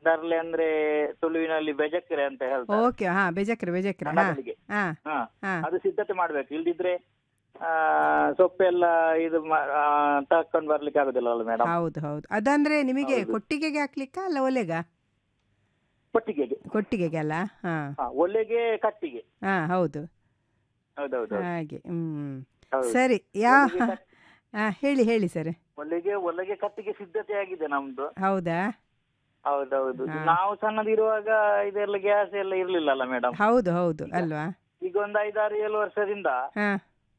ತರ್ಲೆ ಅಂದ್ರೆ ತುಳುವಿನಲ್ಲಿ ಬೆಜಕ್ರೆ ಅಂತ ಹೇಳ್ತಾರೆ ಓಕೆ ಹಾ ಬೇಜಕ್ರೆ ಬೇಜಕ್ರೆ ಹಾ ಕನ್ನಡದಲ್ಲಿ. ಹಾ ಹಾ ಹಾ ಅದು ಸಿದ್ಧತೆ ಮಾಡ್ಬೇಕು ಇಲ್ದಿದ್ರೆ ಆ ಸೊಪ್ಪೆಲ್ಲ ಇದು ಮಾ- ಆ, ತಕೊಂಡ್ ಬರ್ಲಿಕ್ಕೆ ಆಗುದಿಲ್ಲ ಅಲ್ಲ ಮೇಡಮ್ ಹೌದು ಹೌದು ಅದಂದ್ರೆ ನಿಮಗೆ ಹೌದು. ಕೊಟ್ಟಿಗೆಗೆ ಹಾಕ್ಲಿಕ್ಕ ಅಲ್ಲ ಒಲೆಗ ಕೊಟ್ಟಿಗೆಗೆ ಕೊಟ್ಟಿಗೆಗೆ ಅಲ್ಲ ಹಾ ಹಾ ಒಲೆಗೆ ಕಟ್ಟಿಗೆ ಹಾ ಹೌದು ಹೌದೌದು ಹಾಗೆ ಹ್ಮ್ ಹೌದು. ಸರಿ ಯಾ ಒಲೆಗೆ ಕಟ್- ಹಾ ಹೇಳಿ ಹೇಳಿ ಸರ್ ಒಲೆಗೆ ಒಲೆಗೆ ಕಟ್ಟಿಗೆ ಸಿದ್ಧತೆ ಆಗಿದೆ ನಮ್ದು ಹೌದಾ ಹೌದೌದು ಹಾ. ನಾವು ಸಣ್ಣದಿರುವಾಗ ಇದೆಲ್ಲ ಗ್ಯಾಸ್ ಎಲ್ಲ ಇರ್ಲಿಲ್ಲ ಅಲ್ಲ ಮೇಡಮ್ ಹೌದು ಹೌದು ಅಲ್ವಾ ಈಗ ಒಂದು ಐದಾರು ಏಳು ವರ್ಷದಿಂದ ಹಾ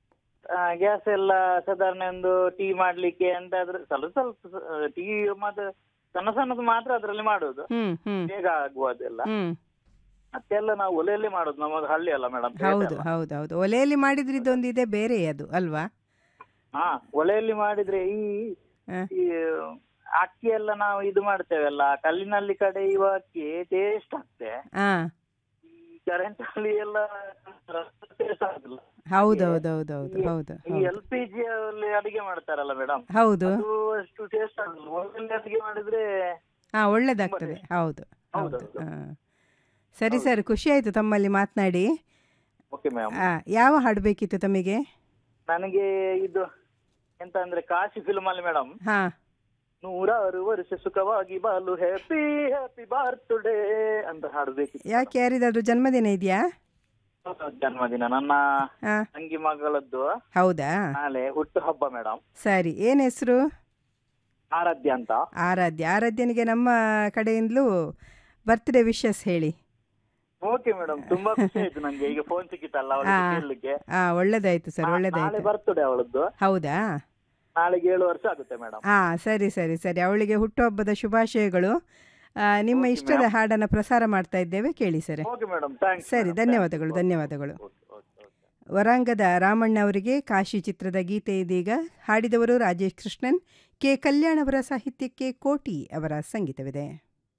ಗ್ಯಾಸ್ ಎಲ್ಲ ಸಾಧಾರಣ ಒಂದು ಟೀ ಮಾಡ್ಲಿಕ್ಕೆ ಎಂತಾದ್ರೂ ಸ್ವಲ್ಪ ಸ್ವಲ್ಪ ಟೀ ಮತ್ತೆ ಸಣ್ಣ ಸಣ್ಣದು ಮಾತ್ರ ಅದ್ರಲ್ಲಿ ಮಾಡೋದು ಹ್ಮ್ ಹ್ಮ್ ಬೇಗ ಆಗುವುದೆಲ್ಲ ಹ್ಮ್ ಮತ್ತೆಲ್ಲ ನಾವು ಒಲೆಯಲ್ಲಿ ಮಾಡೋದು ನಮ್ಮದು ಹಳ್ಳಿ ಅಲ್ಲ ಮೇಡಮ್ ಹೌದು ಹೌದು ಹೌದು ಒಲೆಯಲ್ಲಿ ಮಾಡಿದ್ರೆ ಇದೊಂದು ಇದೆ ಬೇರೆ ಅದು ಅಲ್ವಾ ಹಾ ಒಲೆಯಲ್ಲಿ ಮಾಡಿದ್ರೆ ಈ ಹಾ. ಈ ಅಕ್ಕಿ ಎಲ್ಲ ನಾವು ಇದು ಮಾಡ್ತೇವಲ್ಲ ಕಲ್ಲಿನಲ್ಲಿ ಕಡೆಯುವ ಅಕ್ಕಿ ಟೇಸ್ಟ್ ಆಗ್ತೆ ಹಾ ಈ ಕರೆಂಟ್ ಅಲ್ಲಿ ಎಲ್ಲ ಟೇಸ್ಟ್ ಆಗುದಿಲ್ಲ ಹೌದು ಹೌದು ಹೌದು ಹೌದು ಈ- ಹೌದು ಈ ಹೌದು ಎಲ್ ಪಿ ಜಿ ಅಲ್ಲಿ ಅಡಿಗೆ ಮಾಡ್ತಾರಲ್ಲ ಮೇಡಮ್ ಹೌದು ಅದು ಅಷ್ಟು ಟೇಸ್ಟ್ ಆಗುದಿಲ್ಲ ಒಲೆಯಲ್ಲಿ ಅಡಿಗೆ ಮಾಡಿದ್ರೆ ಹಾ ಒಳ್ಳೇದಾಗ್ತದೆ ಹೌದು ಹೌದು ಹೌದೌದು. ಹಾ ಸರಿ ಸರ್ ಖುಷಿ ಆಯ್ತು ತಮ್ಮಲ್ಲಿ ಮಾತನಾಡಿ ಓಕೆ ಮ್ಯಾಮ್ ಆ, ಯಾವ ಹಾಡು ಬೇಕಿತ್ತು ತಮಗೆ ನನಗೆ ಇದು ಎಂತ ಅಂದ್ರೆ ಕಾಶಿ ಫಿಲ್ಮ್ ಅಲ್ಲಿ ಮೇಡಮ್ ಹಾ ನೂರಾರು ವರ್ಷ ಸುಖವಾಗಿ ಬಾಲು ಹ್ಯಾಪಿ ಹ್ಯಾಪಿ ಬರ್ತ್ಡೇ ಅಂತ ಹಾಡಬೇಕಿತ್ತು ಯಾಕೆ ಯಾರಿದಾದ್ರು ಜನ್ಮದಿನ ಇದೆಯಾ ಜನ್ಮದಿನ ನನ್ನ ಹಾ ತಂಗಿ ಮಗಳದ್ದು ಹೌದಾ ನಾಳೆ ಹುಟ್ಟು ಹಬ್ಬ ಮೇಡಮ್ ಸರಿ ಏನು ಹೆಸರು ಆರಾಧ್ಯ ಅಂತ ಆರಾಧ್ಯ ಆರಾಧ್ಯನಿಗೆ ನಮ್ಮ ಕಡೆಯಿಂದಲೂ ಬರ್ತ್ಡೇ ವಿಶಸ್ ಹೇಳಿ ಓಕೆ ಮೇಡಮ್ ತುಂಬಾ ಖುಷಿ ಆಯ್ತು ನಂಗೆ ಈಗ ಫೋನ್ ಸಿಕ್ಕಿತ್ತಲ್ಲ ಅವಳಿಗೆ ಹಾ. ಕೇಳಲಿಕ್ಕೆ ಹಾ ಒಳ್ಳೇದಾಯ್ತು ಸರ್ ನಾಳೆ ಒಳ್ಳೇದಾಯ್ತು ಬರ್ತಡೆ ಅವಳದ್ದು ಹೌದಾ ನಾಳೆಗೆ ಏಳು ವರ್ಷ ಆಗುತ್ತೆ ಮೇಡಮ್ ಹಾ ಸರಿ ಸರಿ ಸರಿ ಅವಳಿಗೆ ಹುಟ್ಟುಹಬ್ಬದ ಶುಭಾಶಯಗಳು ಆ, ನಿಮ್ಮ Okay, ಇಷ್ಟದ madam. ಹಾಡನ್ನು ಪ್ರಸಾರ ಮಾಡ್ತಾ ಇದ್ದೇವೆ ಕೇಳಿ ಸರ್ ಓಕೆ ಮೇಡಮ್ ಥ್ಯಾಂಕ್ಸ್ ಸರಿ ಧನ್ಯವಾದಗಳು ಧನ್ಯವಾದಗಳು ವರಾಂಗದ ರಾಮಣ್ಣ ಅವರಿಗೆ ಕಾಶಿ ಚಿತ್ರದ ಗೀತೆ ಇದೀಗ ಹಾಡಿದವರು ರಾಜೇಶ್ ಕೃಷ್ಣನ್ ಕೆ ಕಲ್ಯಾಣ್ ಅವರ ಸಾಹಿತ್ಯಕ್ಕೆ ಕೋಟಿ ಅವರ ಸಂಗೀತವಿದೆ